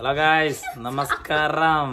Hello guys നമസ്കാരം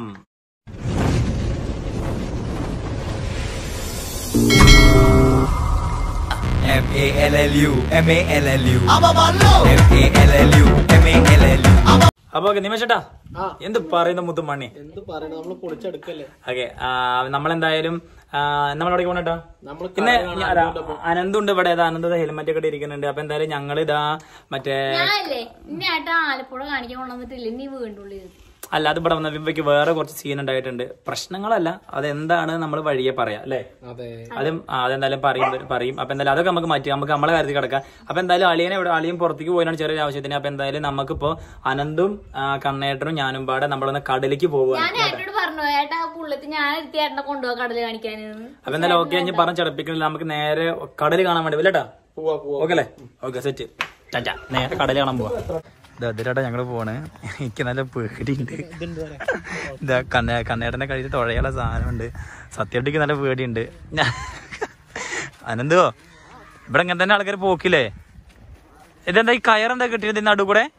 M A L L U M A L L U M A L L U M A L L U അപ്പൊ നിമിഷട്ടാ എന്ത് പറയുന്ന മുത്തുമണി എന്ത് പറയണ നമ്മള് പൊളിച്ചെടുക്കല്ലേ okay നമ്മളെന്തായാലും ആ, നമ്മളെവിടെ പോണട്ടോ നമ്മള് പിന്നെ അനന്തുണ്ട് ഇവിടെ ഏതാ അനന്ത് ഹെൽമെറ്റ് ഒക്കെ ഇട്ട് ഇരിക്കുന്നുണ്ട് അപ്പൊ എന്തായാലും ഞങ്ങൾ ഇതാ മറ്റേ ഞാനല്ലേ ഇനി ഏട്ടാ ആലപ്പുഴ കാണിക്കാൻ കൊണ്ടുവന്നിട്ടില്ല നീ വീണ്ടുള്ളിൽ അല്ല അത് ഇവിടെ വന്ന ഇവയ്ക്ക് വേറെ കുറച്ച് സീൻ ഉണ്ടായിട്ടുണ്ട് പ്രശ്നങ്ങളല്ല അതെന്താണ് നമ്മൾ വഴിയെ പറയാം അല്ലേ അതെ അതും ആ, അതെന്തായാലും പറയും പറയും അപ്പൊ എന്തായാലും അതൊക്കെ നമുക്ക് മാറ്റി നമുക്ക് നമ്മളെ കാര്യത്തിൽ കിടക്കാം അപ്പൊ എന്തായാലും അളിയനെ ഇവിടെ അളിയൻ പുറത്തേക്ക് പോയാണ് ചെറിയൊരു ആവശ്യത്തിന് അപ്പൊ എന്തായാലും നമുക്കിപ്പോ അനന്തും ആ, കണ്ണേട്ടനും ഞാനും പാടെ നമ്മളൊന്ന് കടലിലേക്ക് പോവുകയാണ് ഞാൻ ഏട്ടനോട് പറഞ്ഞു ഏട്ടാ പുള്ളത്തി ഞാൻ എടുത്തി ഏട്ടനെ കൊണ്ടുപോകാൻ കടല് കാണിക്കാനെന്ന് അപ്പൊ എന്തായാലും ഓക്കെ ഞാൻ പറഞ്ഞ് ചടപ്പിക്കണില്ല നമുക്ക് നേരെ കടൽ കാണാൻ വേണ്ടി വല്ലേട്ടാ പോവാ പോവാ ഓക്കെ അല്ലേ ഓക്കെ സെറ്റ് ചാച്ചാ നേരെ കടൽ കാണാൻ പോവാ ഇതിലാട്ടാ ഞങ്ങള് പോണ് എനിക്ക് നല്ല പേടിയുണ്ട് ഇതാ കണ്ണ കണ്ണേട്ടനെ കഴിച്ച് തുഴയുള്ള സാധനമുണ്ട് സത്യമായിട്ട് നല്ല പേടിയുണ്ട് ഞാ- അനന്തോ ഇവിടെ ഇങ്ങനെ തന്നെ ആൾക്കാർ പോക്കില്ലേ ഇതെന്താ ഈ കയറെന്താ കിട്ടിയത് ഈ നടു കൂടെ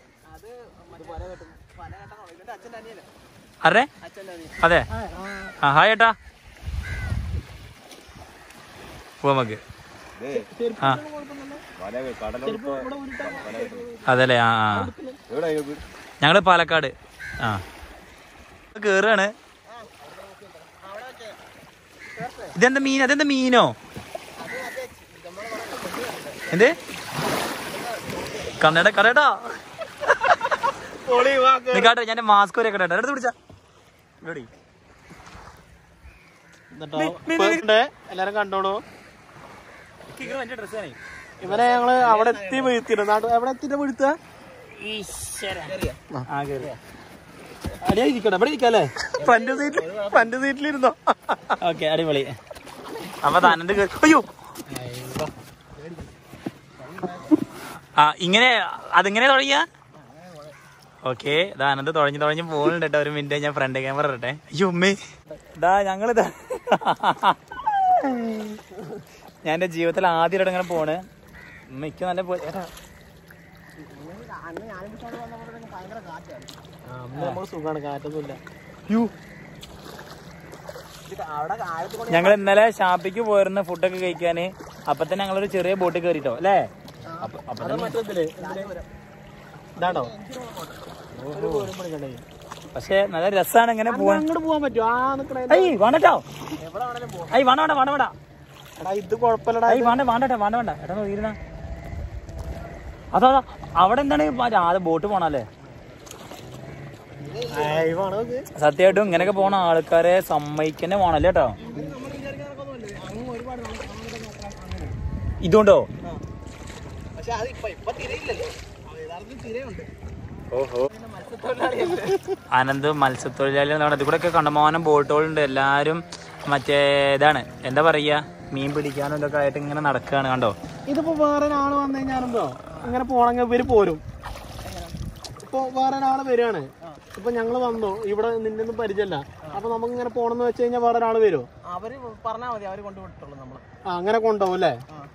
അറേ അതെ ആ ഹായ് ഏട്ടാ പോവാ നമുക്ക് ആ അതല്ലേ ആ ആ ഞങ്ങള് പാലക്കാട് ആ കേറാണ് ഇതെന്താ മീൻ അതെന്താ മീനോ എന്ത് കണ്ണട കടടാ നിക്കാട്ടെ ഞാൻ മാസ്ക് വരെ കടട്ടെ എടുത്ത് പിടിച്ചാ ഇവിടെ എന്നിട്ടോ എല്ലാരും കണ്ടോണോ എന്റെ ഡ്രസ്സാണേ ഇവനെ ഞങ്ങള് അവിടെ എത്തി വീഴ്ത്തിട്ട് നാട്ട് എവിടെ എത്തിട്ട് വീഴ്ത്ത ആ കേറി അടിയാ ഇരിക്കട്ടെ ഇവിടെ ഇരിക്കല്ലേ ഫ്രണ്ട് സീറ്റിൽ ഫ്രണ്ട് സീറ്റിലിരുന്നോ ഓക്കെ അടിപൊളി അപ്പൊ താനന്ത് കേറി അയ്യോ ആ ഇങ്ങനെ അതിങ്ങനെ തുടങ്ങിയ ഓക്കെ ദാനന്ത് തുഴഞ്ഞ് തുഴഞ്ഞ് പോകുന്നുണ്ട് കേട്ടോ ഒരു മിനിറ്റ് ഞാൻ ഫ്രണ്ട് ക്യാമറ ഇട്ടെ അയ്യോ ഉമ്മേ ദാ ഞങ്ങളിതാ ഞാൻ എന്റെ ജീവിതത്തിൽ ആദ്യമായിട്ട് ഇങ്ങനെ പോണ് ഉമ്മയ്ക്ക് നല്ല പോ- ഏട്ടാ, നമ്മൾ സുഖാണ് കാറ്റൊന്നുമില്ല ഞങ്ങൾ ഇന്നലെ ഷാപ്പിക്ക് പോയിരുന്ന ഫുഡൊക്കെ കഴിക്കാന് അപ്പൊ തന്നെ ഞങ്ങളൊരു ചെറിയ ബോട്ടിൽ കയറിട്ടോ അല്ലേ അപ്പൊ അപ്പൊ അത് മറ്റേ ഇതാണോ പക്ഷെ നല്ല രസമാണ് ഇങ്ങനെ പോവാൻ അങ്ങോട്ട് പോവാൻ പറ്റുമോ ആ നിക്കണേ ഐ വേണ്ടട്ടോ ഐ വേണ്ട വേണ്ട വേണ്ട വേണ്ട എടാ ഇത് കുഴപ്പമില്ലടാ ഐ വേണ്ട വേണ്ടട്ടെ വേണ്ട വേണ്ട എടാ നോക്കിയിരുന്ന അതോ അതോ അവിടെ എന്താണ് മറ്റേ ആ ബോട്ട് പോണല്ലേ അയവാണോ ഇത് സത്യമായിട്ടും ഇങ്ങനെയൊക്കെ പോണ ആൾക്കാരെ സമ്മതിക്കന്നെ പോണല്ലേ കേട്ടോ ഇതുകൊണ്ടോ പക്ഷെ അത് ഇപ്പൊ ഇപ്പൊ തിരയില്ലല്ലോ യഥാർത്ഥത്തിൽ തിരയുണ്ട് ഓഹോ അനന്ത് മത്സ്യത്തൊഴിലാളികളാണ് ഇത് കൂടെ ഒക്കെ കണ്ടമാനം ബോട്ടുകളുണ്ട് എല്ലാരും മറ്റേ ഇതാണ് എന്താ പറയാ മീൻ പിടിക്കാനും ഇതൊക്കെ ആയിട്ട് ഇങ്ങനെ നടക്കുകയാണ് കണ്ടോ ഇതിപ്പോ വേറെ ഒരാള് വന്നു കഴിഞ്ഞാലുണ്ടോ ഇങ്ങനെ പോണെങ്കിൽ ഇവര് പോരും ഇപ്പൊ വേറെ ഒരാള് വരികയാണ് ഇപ്പൊ ഞങ്ങള് വന്നു ഇവിടെ നിന്നൊന്നും പരിചയമില്ല അപ്പൊ നമുക്ക് ഇങ്ങനെ പോണെന്ന് വെച്ച് കഴിഞ്ഞാൽ വേറെ ഒരാള് വരുമോ അവര് പറഞ്ഞാൽ മതി അവര് കൊണ്ടുവിട്ടുള്ളൂ നമ്മള് ആ അങ്ങനെ കൊണ്ടുപോകും അല്ലേ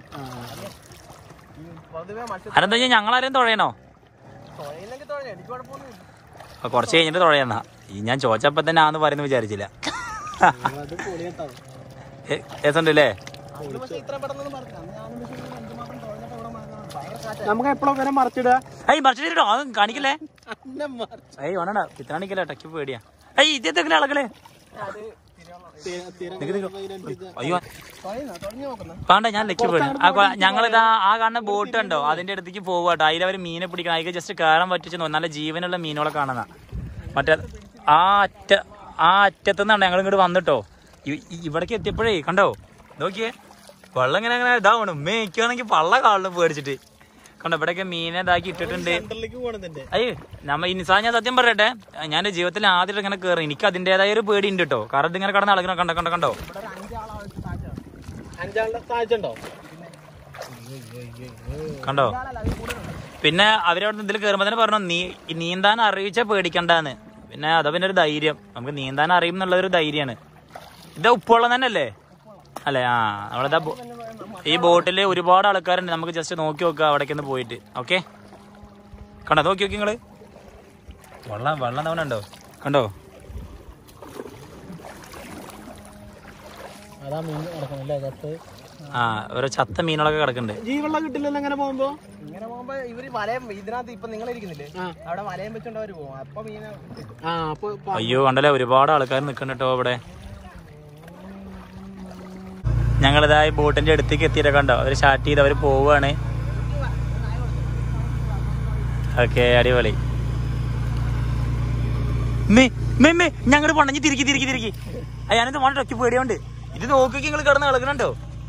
പൊതുവെ മത്സ്യം അതെന്താ വെച്ചാൽ ഞങ്ങളാരും തുഴയണോ തുഴയില്ലെങ്കിൽ തുഴയും എനിക്ക് കുഴപ്പമൊന്നുമില്ല അപ്പൊ കുറച്ച് കഴിഞ്ഞിട്ട് തുഴയെന്നാ ഈ ഞാൻ ചോദിച്ചപ്പോ തന്നെ ആന്ന് പറയുന്നു വിചാരിച്ചില്ല അത് പൊളിയട്ടാവും രസമുണ്ടല്ലേ അന്ന് പക്ഷെ ഇത്ര പെട്ടെന്ന് പറഞ്ഞു അന്ന് ഞാനും പക്ഷേ ഒരു അഞ്ച് മാസം തുഴഞ്ഞപ്പോ ഇവിടെ മ- ഭയങ്കര കാറ്റാ നമുക്ക് എപ്പോഴും വരെ മറിച്ചിടുക ഐ മറിച്ചിട്ടോ അത് കാണിക്കല്ലേ അന്നെ മറിച്ച് ഐ വേണണ്ട ചിത്രാണിക്കല്ലേ ടക്കി പേടിയാ ഐ ഇതെന്തൊക്കെ ആളുകളെ തിര- തിര- നിക്ക് നിക്ക്. ഇതിനനുസരിച്ച് അയ്യോ തുഴയുന്ന തുഴഞ്ഞു നോക്കുന്ന വേണ്ട ഞാൻ ലക്കി പോയി ആ കൊ- ഞങ്ങളിതാ ആ കാണുന്ന ബോട്ട് ഉണ്ടോ അതിന്റെ അടുത്തേക്ക് പോവാട്ടോ അതിലവര് മീനെ പിടിക്കണം അതിൽ ജസ്റ്റ് കയറാൻ പറ്റിച്ച് നല്ല ജീവനുള്ള മീനുകളെ കാണുന്ന മറ്റേ ആ അറ്റ ആ അറ്റത്തു നിന്നാണ് ഞങ്ങൾ ഇങ്ങോട്ട് വന്നിട്ടോ ഇ- ഇ- ഇവിടേക്ക് എത്തിയപ്പോഴേ കണ്ടോ നോക്കിയേ വെള്ളം ഇങ്ങനെ അങ്ങനെ ഇതാവണം മേയ്ക്കുകയാണെങ്കിൽ പള്ള കാണണം പേടിച്ചിട്ട് കണ്ടോ ഇവിടെയൊക്കെ മീനെ ഇതാക്കി ഇട്ടിട്ടുണ്ട് സെന്ററിലേക്ക് പോകണതിന്റെ അയ്യ നമ്മ ഈ നിസാ ഞാൻ സത്യം പറയട്ടെ ഞാൻ എന്റെ ജീവിതത്തിൽ ആദ്യമായിട്ട് ഇങ്ങനെ കയറി എനിക്ക് അതിന്റേതായ ഒരു പേടി ഉണ്ട് കേട്ടോ കാരണം ഇതിങ്ങനെ കടന്ന് അളകണം കണ്ടോ കണ്ടോ കണ്ടോ അഞ്ചാളുടെ താഴ്ച ഉണ്ടോ കണ്ടോ പിന്നെ അവരവിടെ ഇതിൽ കയറുമ്പോ തന്നെ പറഞ്ഞു നീ ഈ നീന്താൻ അറിയിച്ച പേടിക്കണ്ടാന്ന് പിന്നെ അതാ പിന്നെ ഒരു ധൈര്യം നമുക്ക് നീന്താൻ അറിയും എന്നുള്ളത് ഒരു ധൈര്യമാണ് ഇത് ഉപ്പുവെള്ളം തന്നെ അല്ലേ അല്ലേ ആ നമ്മളിതാ ബോ- ഈ ബോട്ടിൽ ഒരുപാട് ആൾക്കാരുണ്ട് നമുക്ക് ജസ്റ്റ് നോക്കി നോക്കാം അവിടേക്ക് ഒന്ന് പോയിട്ട് ഓക്കെ കണ്ടോ നോക്കി നോക്കി നിങ്ങള് വെള്ളം വെള്ളം തവണ ഉണ്ടോ കണ്ടോ അതാ മീൻ കിടക്കണല്ലേ കത്ത് ആ ഓരോ ചത്ത മീനുകളൊക്കെ കിടക്കുന്നുണ്ട് ജീവെള്ളം കിട്ടില്ലല്ലോ അങ്ങനെ പോകുമ്പോ ഇങ്ങനെ പോകുമ്പോ ഇവര് വലയം ഇതിനകത്ത് ഇപ്പൊ നിങ്ങൾ ഇരിക്കുന്നില്ലേ ആ. അവിടെ വലയം വെച്ചോണ്ട് അവര് പോകും അപ്പൊ മീനെ ആ അപ്പൊ പ- അയ്യോ കണ്ടല്ലേ ഒരുപാട് ആൾക്കാർ നിൽക്കുന്നുണ്ട് കേട്ടോ ഇവിടെ ഞങ്ങളിതാ ഈ ബോട്ടിന്റെ അടുത്തേക്ക് എത്തിയിട്ട് കണ്ടോ അവർ സ്റ്റാർട്ട് ചെയ്ത് അവർ പോവുകയാണ് ഓക്കെ അടിപൊളി മേ മേ മേ ഞങ്ങട് പണഞ്ഞ് തിരിക്കി തിരിക്കി തിരിക്കി ഞാനിത് മോനെ ഒറ്റ പേടിയുണ്ട് ഇത് നോക്കി നിങ്ങൾ കിടന്ന് കളകണുണ്ടോ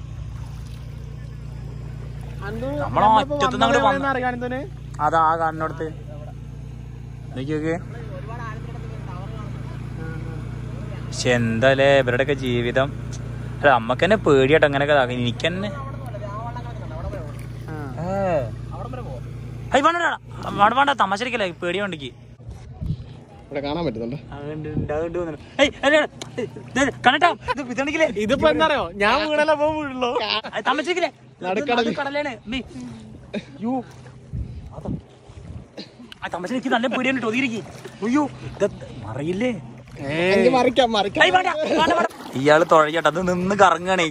അന്ന് നമ്മളെ നമ്മളിപ്പോ ഒറ്റത്തുനിന്ന് അങ്ങട് വന്നത് വന്ന- എവിടെയെന്ന് അറിയാൻ എന്തോന്? അതാ ആ കാണുന്നിടത്ത് നോക്കി നോക്ക് പക്ഷെ എന്താല്ലേ ഇവരുടെയൊക്കെ ജീവിതം അല്ല നമ്മക്ക് തന്നെ പേടിയാട്ടോ അങ്ങനെയൊക്കെ ഇതാക്കാൻ. എനിക്ക് തന്നെ ഏയ് വേണ്ട വേണ്ട, വേണ്ട വേണ്ട തമാശരിക്കല്ലേ പേടി വണ്ടിക്ക് ഇവിടെ കാണാൻ പറ്റുന്നുണ്ട് കണ്ടോ ഇത് ഇതാണെങ്കിലേ ഇതിപ്പോ എന്താ അറിയോ ഞാൻ വീണല്ലോ പോ വീഴുള്ളൂ തമാശരിക്കല്ലേ കടലാണ് മീ. യ്യോ. അതാ. ആ തമാശരിക്ക് നല്ല പേടിയാണ് കേട്ടോ ഒതിരിക്ക് അയ്യോ ഇത് മറിയില്ലേ മറിക്കാം മറിക്കാം ഏയ് വേണ്ട, വേണ്ട, വേണ്ട. ഇയാള് തുഴയട്ടെ അത് നിന്ന് കറങ്ങാണ്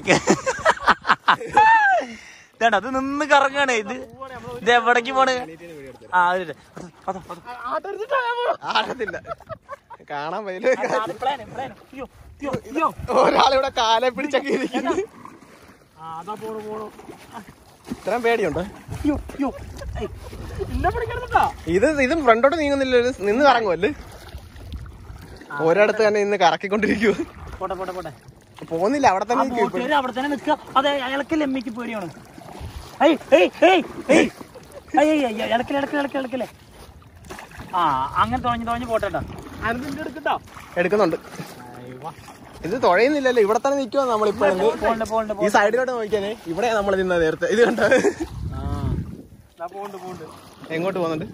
ഇതേണ്ട അത് നിന്ന് കറങ്ങാണ് ഇത് ഇത് എവിടേക്ക് പോണ് ആ അത് ഇട്. അത്, അത്, അത്. ആഴത്തില്ല കാണാൻ പറ്റില്ല ആ, അത് plan, plan. അയ്യോ, അയ്യോ, അയ്യോ. ഒരാളിവിടെ കാലെ പിടിച്ചൊക്കെ ഇരിക്കുന്നു ആ, അതാ പോണു പോണു ഇത്രയും പേടിയുണ്ടോ അയ്യോ, അയ്യോ. ഏയ്, ഇന്നെ പിടിക്കരുതാ ഇത് ഇത് ഫ്രണ്ടോട്ട് നീങ്ങുന്നില്ല ഇത് നിന്ന് കറങ്ങുമല്ലേ ഒരിടത്ത് തന്നെ ഇന്ന് കറക്കിക്കൊണ്ടിരിക്കുവോ പോട്ടെ പോട്ടെ പോട്ടെ പോകുന്നില്ല അവിടെ ആ തന്നെ നിൽക്കും ഇപ്പോഴും. ബോട്ടുകാര് അവിടെ തന്നെ നിൽക്കുക അതെ അയാൾക്ക് ലെമ്മിക്ക് പേടിയാണ് ഏയ് ഏയ് ഏയ് ഏയ് ഏയ് ഏയ് ഏയ് ഇളക്കല് ഇളക്കല് ഇളക്കല് ഇളക്കല് ആ അങ്ങനെ തുഴഞ്ഞ് തുഴഞ്ഞ് പോട്ടെ കേട്ടോ അതിന്റെ എടുക്കട്ടോ എടുക്കുന്നുണ്ട് ഇത് തുഴയുന്നില്ലല്ലോ ഇവിടെ തന്നെ നിൽക്കുവാ നമ്മളിപ്പോഴും പോണ്ട് പോണ്ട് ഈ സൈഡിലോട്ട് നോക്കിയാലേ ഇവിടെ നമ്മൾ നിന്ന നേരത്തെ ഇത് കണ്ടോ പോണ്ട് പോണ്ട് എങ്ങോട്ട് പോകുന്നുണ്ട്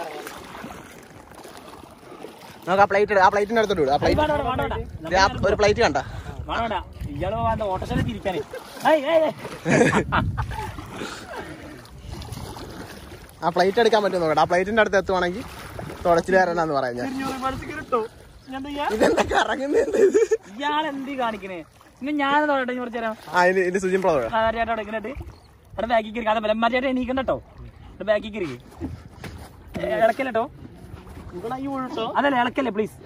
നമുക്ക് ആ പ്ലേറ്റ് ആ പ്ലേറ്റിന്റെ അടുത്തോട്ട് വിടും ആ പ്ലേറ്റ് വേണ്ട വേണ്ട വേണ്ട വേണ്ട ദേ ആ ഒരു പ്ലേറ്റ് കണ്ട വേണ്ട വേണ്ട ഇയാള് വേണ്ട ഓട്ടോശാല തിരിക്കാനേ ഏയ് ഏയ് ഏയ്. ആ പ്ലേറ്റ് എടുക്കാൻ പറ്റും നോക്കട്ടെ ആ പ്ലേറ്റിന്റെ അടുത്ത് എത്തുവാണെങ്കിൽ തുടച്ചിൽ കയറണമെന്ന് പറയാം ഞാൻ തിരിഞ്ഞു റിവേഴ്സ് കിട്ടോ ഞാൻ എന്താ ചെയ്യാ ഇതെന്തൊക്കെ ഇറങ്ങുന്നുണ്ട് ഇത് ഇയാൾ എന്ത് കാണിക്കണേ ഇനി ഞാൻ തോട്ടെ കുറച്ച് തരാം ആ ഇത് ഇത് സുജിൻ പ്രോ ആര്യാട്ടോ എടുക്കണിട്ട് അവിടെ ബാക്കി കയറി അതെ മര്യാദ എണീക്കണ്ട കേട്ടോ ഇവിടെ ബാക്കി കയറി ഇളക്കല്ലോ ഇവിടെ ഈ വീഴട്ടോ അതല്ല ഇളക്കല്ലേ പ്ലീസ്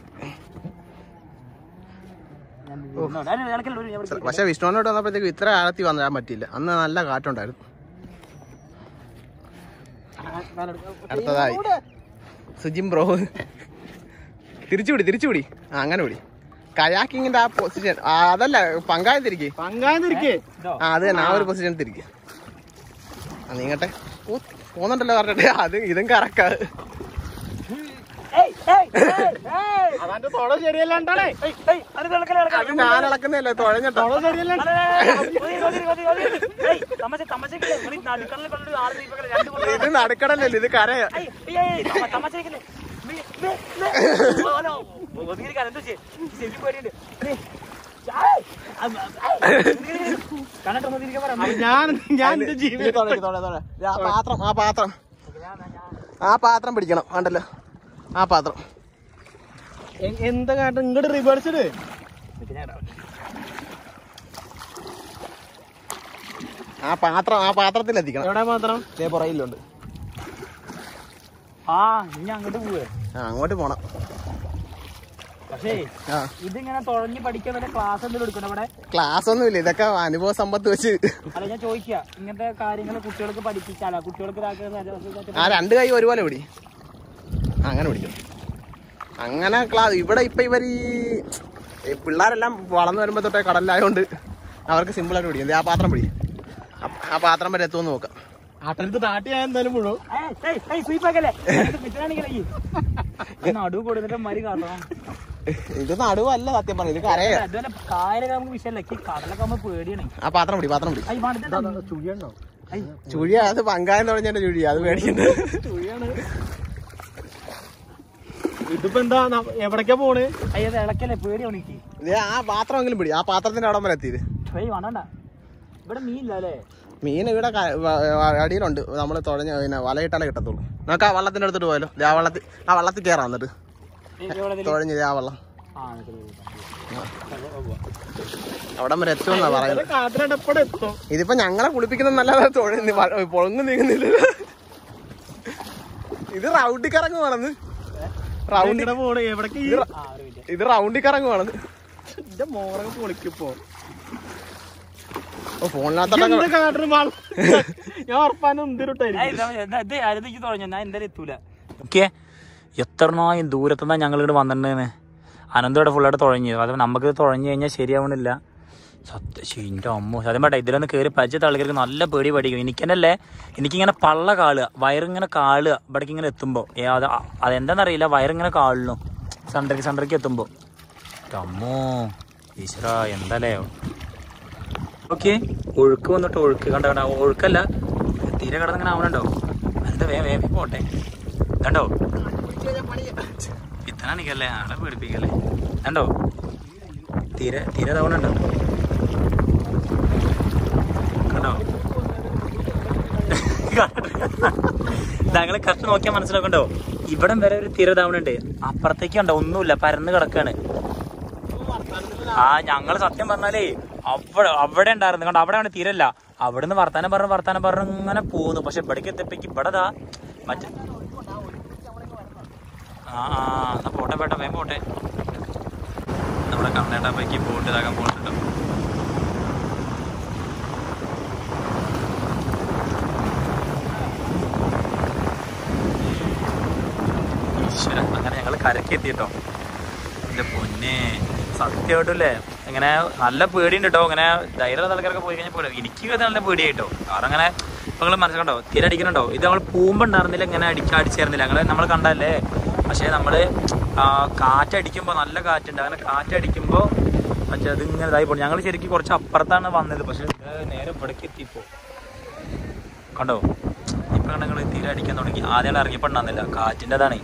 ഇളക്കല്ലോ പക്ഷെ വിഷ്ണുവിനോട് വന്നപ്പോഴത്തേക്ക് ഇത്ര ആഴത്തി വന്നിടാൻ പറ്റിയില്ല അന്ന് നല്ല കാറ്റുണ്ടായിരുന്നു അടുത്തതായി സുജിൻ ബ്രോ തിരിച്ചുപിടി തിരിച്ചുപിടി ആ അങ്ങനെ പിടി കയാക്കിങ്ങിന്റെ ആ പൊസിഷൻ അതല്ല പങ്കായം തിരിക്ക് പങ്കായം തിരിക്കേ ആ അത് തന്നെ ആ ഒരു പൊസിഷൻ തിരിക്ക് ആ നീങ്ങട്ടെ ഓ പോന്നുണ്ടല്ലോ പറഞ്ഞിട്ട് അത് ഇതും കറക്കാ അതാന്റെ തൊട ശരിയല്ലാണ്ടാണേ അത് ഞാൻ ഇളക്കുന്നതല്ലേ തുഴഞ്ഞിട്ടോ തൊട ശരിയല്ല ഇത് നടുക്കടലല്ലേ ഇത് കരയാ ഞാൻ ഞാൻ എന്റെ ഇത് ജീവിതം തുഴയ്ക്ക്, തുഴ, തുഴ. ഇത് ആ പാത്രം ആ പാത്രം ആ പാത്രം പിടിക്കണം ഉണ്ടല്ലോ ആ പാത്രം എ- എന്താ കാട്ടും ഇങ്ങോട്ട് റിവേഴ്സ് ഇട് ആ പാത്രം ആ പാത്രത്തിൽ എത്തിക്കണം എവിടെ മാത്രം ഇതേ പുറയിലുണ്ട് ആ ഇനി അങ്ങോട്ട് പോവേ ആ അങ്ങോട്ട് പോണം പക്ഷേ ആ ഇതിങ്ങനെ തുഴഞ്ഞ് പഠിക്കാൻ വല്ല ക്ലാസ് എന്തെങ്കിലും എടുക്കണം അവിടെ ക്ലാസ് ഒന്നുമില്ല ഇതൊക്കെ അനുഭവ സമ്പത്ത് വെച്ച് അല്ല ഞാൻ ചോദിക്കുക ഇങ്ങനത്തെ കാര്യങ്ങൾ കുട്ടികൾക്ക് പഠിപ്പിച്ചാലോ കുട്ടികൾക്ക് ഇതാക്കുന്ന ആ രണ്ട് കൈ ഒരുപോലെ പിടി ആ, അങ്ങനെ പിടിക്കും അങ്ങനെ ക്ലാസ് ഇവിടെ ഇപ്പൊ ഇവർ ഈ ഈ പിള്ളേരെല്ലാം വളർന്നു വരുമ്പോ തൊട്ടേ കടലിലായോണ്ട് അവർക്ക് സിമ്പിൾ ആയിട്ട് പിടിക്കും ദേ ആ പാത്രം പിടി ആ- ആ പാത്രം വരെ എത്തുമെന്ന് നോക്കാം ആട്ടടുത്ത് താട്ടി ഞാൻ എന്തായാലും മുഴുവൻ നടുവ് കൊടുത്തിട്ട് മരി കാണണം ഇത് നടുവല്ല സത്യം പറഞ്ഞു ഇത് കരയാ അതുപോലെ കായലൊക്കെ നമുക്ക് വിഷയമല്ല ഈ കടലൊക്കെ ആകുമ്പോ പേടിയാണ് ആ പാത്രം പിടി പാത്രം പിടി ഐ വേണ്ട ചുഴിയുണ്ടോ ചുഴിയ അത് പങ്കായം തുടങ്ങിയ ചുഴി അത് മേടിക്കണ്ട ചുഴിയാണ് ഇതിപ്പോ എന്താ ന- എവിടേക്കാ പോണ് അയ്യത് ഇളക്കല്ലേ പേടിയാണ് എനിക്ക് ദേ ആ പാത്രമെങ്കിലും പിടി ആ പാത്രത്തിന്റെ അവിടെ വരെ എത്തിയത് ഏയ് വേണ്ട ഇവിടെ മീൻ ഇല്ല അല്ലേ മീൻ ഇവിടെ ക- വ- വ- അടിയിലുണ്ട് നമ്മൾ തുഴഞ്ഞ് പിന്നെ വലയിട്ടാലേ കിട്ടത്തുള്ളൂ നമുക്ക് ആ വള്ളത്തിന്റെ അടുത്തിട്ട് പോയാലോ ദേ ആ വള്ളത്തിൽ ആ വള്ളത്തിൽ കയറാം എന്നിട്ട് തുഴഞ്ഞ് ദേ ആ വള്ളം അവിടം വരെ എത്തുമെന്നാ പറയുന്നത് കാത്തിരടപ്പടെ എത്തും ഇതിപ്പോ ഞങ്ങളെ കുളിപ്പിക്കുന്ന നല്ലതാ തുഴഞ്ഞ് വ- പൊളങ്ങ് നീങ്ങുന്നില്ല ഇത് റൗണ്ടിൽ കറങ്ങുവാണെന്ന് റൗണ്ടി ഇവിടെ പോണ് എവിടേക്ക് ഈ ഇത് റൗണ്ടിൽ കറങ്ങുവാണെന്ന് എന്റെ മോറൊക്കെ പൊളിക്കിപ്പോ ഓ ഫോണിനകത്തൊക്കെ എന്ത് കാട്ടിന് വള്ളം ഞാൻ ഉറപ്പാനും എന്തിരുട്ടായിരിക്കും ഇത് അരുതിക്ക് തുടങ്ങി ഞാൻ എന്തായാലും എത്തൂല ഓക്കെ എത്രനായും ദൂരത്തുനിന്നാ ഞങ്ങൾ ഇവിടെ വന്നിട്ടുണ്ടെന്ന് അനന്തോടെ ഫുള്ളായിട്ട് തുഴഞ്ഞു അത് നമുക്ക് തുഴഞ്ഞു കഴിഞ്ഞാൽ ശരിയാവണില്ല സത്യം ശീൻ്റെ അമ്മോ സത്യം പറട്ടെ ഇതിലൊന്ന് കയറി പരിചയത്തെ ആൾക്കാർക്ക് നല്ല പേടി പഠിക്കും എനിക്കെന്നല്ലേ എനിക്കിങ്ങനെ പള്ള കാളുക വയറിങ്ങനെ കാളുക ഇവിടേക്ക് ഇങ്ങനെ എത്തുമ്പോൾ അത് അതെന്താണെന്നറിയില്ല വയറിങ്ങനെ കാളുന്നു സണ്ടരക്ക് സണ്ടരക്ക് എത്തുമ്പോൾ അമ്മോ ഈശ്വര എന്താലേ ഓക്കെ ഒഴുക്ക് വന്നിട്ട് ഒഴുക്ക് കണ്ടോ കണ്ടോ ഒഴുക്കല്ല തീരെ കിടന്നിങ്ങനെ ആവണുണ്ടോ എന്താ വേ വേ വേ പോട്ടെ കണ്ടോ ഇത്തനാണിക്കല്ലേ ആളെ പേടിപ്പിക്കല്ലേ കണ്ടോ തീരെ തീരെ തവണുണ്ടോ കണ്ടോ ഞങ്ങള് കഷ്ടം നോക്കിയാൽ മനസ്സിലാക്കണ്ടോ ഇവിടം വരെ ഒരു തീരെ തവണുണ്ട് അപ്പുറത്തേക്ക് കണ്ടോ ഒന്നുമില്ല പരന്ന് കിടക്കാണ് ആ ഞങ്ങള് സത്യം പറഞ്ഞാലേ അവിടെ അവിടെ ഉണ്ടായിരുന്നു കണ്ടോ അവിടെയാണ് തീരല്ല അവിടുന്ന് വർത്താനം പറഞ്ഞ് വർത്താനം പറഞ്ഞ് ഇങ്ങനെ പോകുന്നു പക്ഷെ ഇവിടേക്ക് എത്തിയപ്പേക്ക് ഇവിടെ ദാ മറ്റേ ആ ആ എന്നാ പോട്ടെ പോട്ടെ വേഗം പോട്ടെ നമ്മുടെ കണ്ണേട്ടാപ്പയ്ക്ക് ബോട്ട് ഇതാക്കാൻ പോയിട്ടുണ്ടോ ഈശ്വര അങ്ങനെ ഞങ്ങൾ കരക്ക് എത്തിട്ടോ എന്റെ പൊന്നെ സത്യമായിട്ടല്ലേ ഇങ്ങനെ നല്ല പേടിയുണ്ട് കേട്ടോ ഇങ്ങനെ ധൈര്യമുള്ള ആൾക്കാരൊക്കെ പോയി കഴിഞ്ഞാൽ പോലെ എനിക്ക് ഇത് നല്ല പേടിയായിട്ടോ കാരണം അങ്ങനെ ഇപ്പൊ നിങ്ങൾ മനസ്സിലുണ്ടോ തീരെ അടിക്കണുണ്ടോ ഇത് നമ്മൾ പൂമ്പ് ഉണ്ടായിരുന്നില്ല ഇങ്ങനെ അടിക്ക അടിച്ചായിരുന്നില്ല ഞങ്ങൾ നമ്മൾ കണ്ടല്ലേ പക്ഷേ നമ്മൾ കാറ്റടിക്കുമ്പോൾ നല്ല കാറ്റുണ്ട് അങ്ങനെ കാറ്റടിക്കുമ്പോൾ മറ്റേ അതിങ്ങനെ ഇതായി പോകും ഞങ്ങൾ ശരിക്കും കുറച്ച് അപ്പുറത്താണ് വന്നത് പക്ഷേ ഇത് നേരെ ഇവിടേക്ക് എത്തിയപ്പോൾ കണ്ടോ ഇപ്പൊ കണ്ടങ്ങൾ തീരെ അടിക്കാൻ തുടങ്ങി ആദ്യം ഇറങ്ങിയപ്പോൾ ഉണ്ടാകുന്നില്ല കാറ്റിൻ്റെ അതാണ്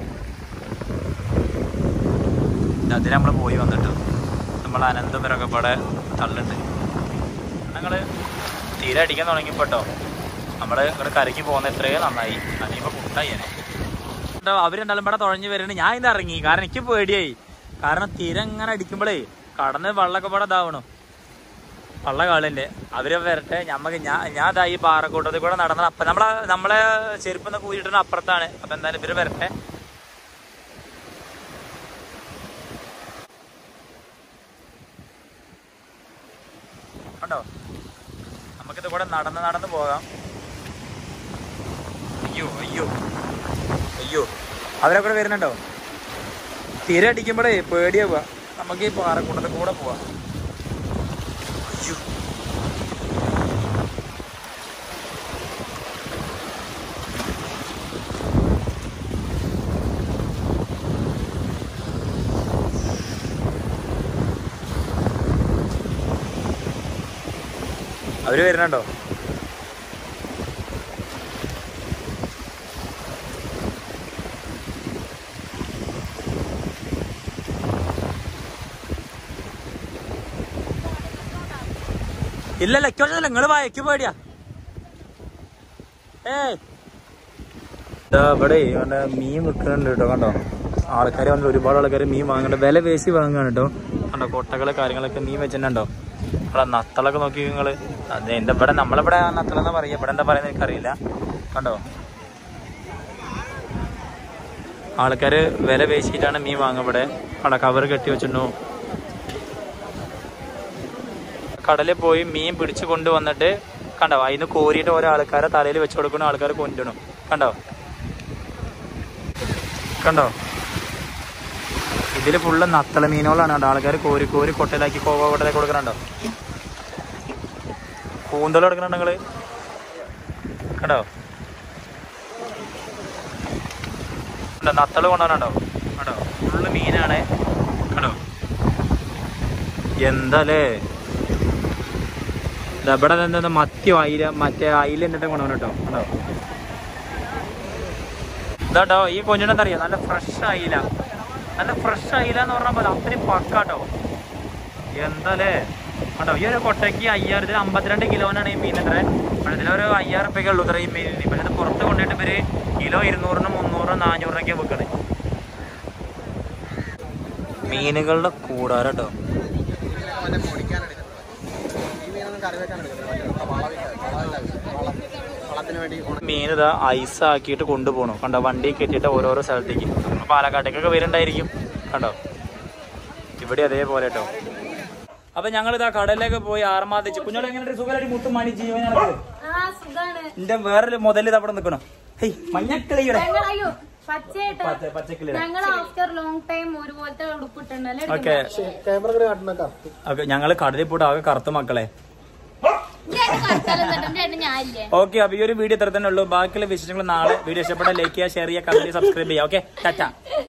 അതിന് നമ്മൾ പോയി വന്നിട്ട് നമ്മൾ അനന്തപുരമൊക്കെ ഇവിടെ തള്ളുണ്ട് ഞങ്ങൾ തീരെ അടിക്കാൻ തുടങ്ങിയപ്പോട്ടോ നമ്മൾ ഇവിടെ കരയ്ക്ക് പോകുന്ന എത്രയോ നന്നായി അല്ലെങ്കിൽ കുട്ടായി കേട്ടോ അവരെന്തായാലും ഇവിടെ തുഴഞ്ഞു വരുന്നുണ്ട് ഞാൻ ഇത് ഇറങ്ങി കാരണം എനിക്ക് പേടിയായി കാരണം തീരെ ഇങ്ങനെ അടിക്കുമ്പോഴേ കടന്ന് വെള്ളമൊക്കെ ഇവിടെ ഇതാവണം വള്ള കാളിന്റെ അവര് വരട്ടെ ഞമ്മക്ക് ഞാൻ ഞാൻ ദാ ഈ പാറക്കൂട്ടത്തിൽ കൂടെ നടന്ന അപ്പൊ നമ്മളെ നമ്മളെ ചെരുപ്പൊന്ന് കൂരിട്ടുന്ന അപ്പുറത്താണ് അപ്പൊ എന്തായാലും ഇവര് വരട്ടെ കണ്ടോ നമുക്കിത് കൂടെ നടന്ന് നടന്ന് പോകാം അയ്യോ അയ്യോ അയ്യോ അവരെ കൂടെ വരുന്നുണ്ടോ തീരെ അടിക്കുമ്പോഴേ പേടിയാവുക നമുക്ക് ഈ പാറക്കൂട്ടത്തിൽ കൂടെ പോവാം അയ്യോ അവര് വരുന്നുണ്ടോ ഇല്ല ലക്കോട്ടല്ല നിങ്ങള് വായക്ക് പേടിയാ ഏയ് ദാ ഇവിടെ ഇവിടെ മീൻ വിൽക്കുന്നുണ്ട് കേട്ടോ കണ്ടോ ആൾക്കാർ വന്നിട്ട് ഒരുപാട് ആൾക്കാർ മീൻ വാങ്ങുന്നുണ്ട് വില പേശി വാങ്ങുകയാണ് കേട്ടോ കണ്ടോ കൊട്ടകള് കാര്യങ്ങളൊക്കെ മീൻ വെച്ചിട്ടുണ്ടോ ഇവിടെ നത്തളൊക്കെ നോക്കി നിങ്ങള് അത് എന്റെ ഇവിടെ നമ്മളിവിടെ നത്തളെന്നാ പറയാ ഇവിടെ എന്താ പറയുന്നത് എനിക്കറിയില്ല കണ്ടോ ആൾക്കാര് വില പേശിയിട്ടാണ് മീൻ വാങ്ങുക ഇവിടെ അവിടെ കവർ കെട്ടി വെച്ചിട്ടുണ്ടോ കടലിൽ പോയി മീൻ പിടിച്ചു കൊണ്ടുവന്നിട്ട് കണ്ടോ അതിന് കോരിയിട്ട് ഓരോ ആൾക്കാരെ തലയിൽ വെച്ച് കൊടുക്കുന്ന ആൾക്കാർ കൊണ്ടുവരണം കണ്ടോ കണ്ടോ ഇതില് ഫുള്ള് നത്തള മീനുകളാണ് കണ്ടോ ആൾക്കാർ കോരി കോരി കൊട്ടയിലാക്കി കോവ കൊട്ടയിലാക്കി കൊടുക്കണുണ്ടോ കൂന്തൽ കൊടുക്കണുണ്ടോ നിങ്ങള് കണ്ടോ കണ്ടോ നത്തള് കൊണ്ടുവരണുണ്ടോ കണ്ടോ ഫുള്ള് മീനാണ് കണ്ടോ എന്താലേ ദാ ഇവിടെ എന്താ മത്തി അയില മറ്റേ അയില എന്നിട്ട് കൊണ്ടുവന്നു കേട്ടോ കണ്ടോ ഇതാട്ടോ ഈ കൊഞ്ചിനെന്താ അറിയാം നല്ല ഫ്രഷ് അയില നല്ല ഫ്രഷ് അയില എന്ന് പറഞ്ഞാൽ പോലെ അത്രയും പക്കാട്ടോ എന്താലേ കണ്ടോ ഈ ഒരു കൊട്ടയ്ക്ക് അയ്യായിരം ഇതിൽ അമ്പത്തിരണ്ട് കിലോനാണ് ഈ മീൻ എത്ര അപ്പോൾ ഇതിലൊരു അയ്യായിരം റുപ്യൊക്കെ ഉള്ളൂ ഇത്ര ഈ മീനിന് പക്ഷേ ഇത് പുറത്ത് കൊണ്ടിട്ട് ഇവര് കിലോ ഇരുന്നൂറിനും മുന്നൂറിനും നാനൂറിനൊക്കെ വെക്കണേ മീനുകളുടെ കൂടാരം കേട്ടോ മറ്റേ പൊടിക്കാനെടുക്കുന്നത് ഈ മീനൊന്നും കറി വെക്കാൻ എടുക്കുന്നത് വളത്തിന് വേണ്ടി ഉണ- മീൻ ഇതാ ഐസ് ആക്കിയിട്ട് കൊണ്ടുപോകണം കണ്ടോ വണ്ടി കെട്ടിയിട്ട് ഓരോരോ സ്ഥലത്തേക്ക് നമ്മൾ പാലക്കാട്ടേക്കൊക്കെ വരുന്നുണ്ടായിരിക്കും കണ്ടോ ഇവിടെ അതേപോലെ കേട്ടോ അപ്പൊ ഞങ്ങൾ ഇതാ കടലിലേക്ക് പോയി ആർമാദിച്ച് കുഞ്ഞോളെ എങ്ങനെ സുഖമായിട്ട് മുട്ടും മണി ജീവനാണ് ആ സുഖാണ് എന്റെ വേറൊരു മുതൽ ഇത് അവിടെ നിൽക്കണം ഹേയ് മഞ്ഞക്കിളിയുടെ ഞങ്ങൾ അയ്യോ പച്ചയായിട്ട് പച്ച- പച്ചക്കിളിയുടെ ഞങ്ങൾ ആഫ്റ്റർ ലോങ് ടൈം ഒരുപോലത്തെ ഉടുപ്പിട്ടുണ്ടല്ലേ ഓക്കെ ക്യാമറ കൂടെ കാട്ടുന്ന കറക്റ്റ് ഓക്കെ ഞങ്ങള് കടലിൽ പോയിട്ട് ആകെ കറുത്ത മക്കളെ ചേട്ടൻ ഞാനില്ലേ ഓക്കെ അപ്പൊ ഈ ഒരു വീഡിയോ ഇത്ര തന്നെ ഉള്ളൂ ബാക്കിയുള്ള വിശേഷങ്ങൾ നാളെ വീഡിയോ ഇഷ്ടപ്പെട്ട ലൈക്ക് ചെയ്യുക ഷെയർ ചെയ്യുക കമന്റ് സബ്സ്ക്രൈബ് ചെയ്യുക ഓക്കെ ടാറ്റ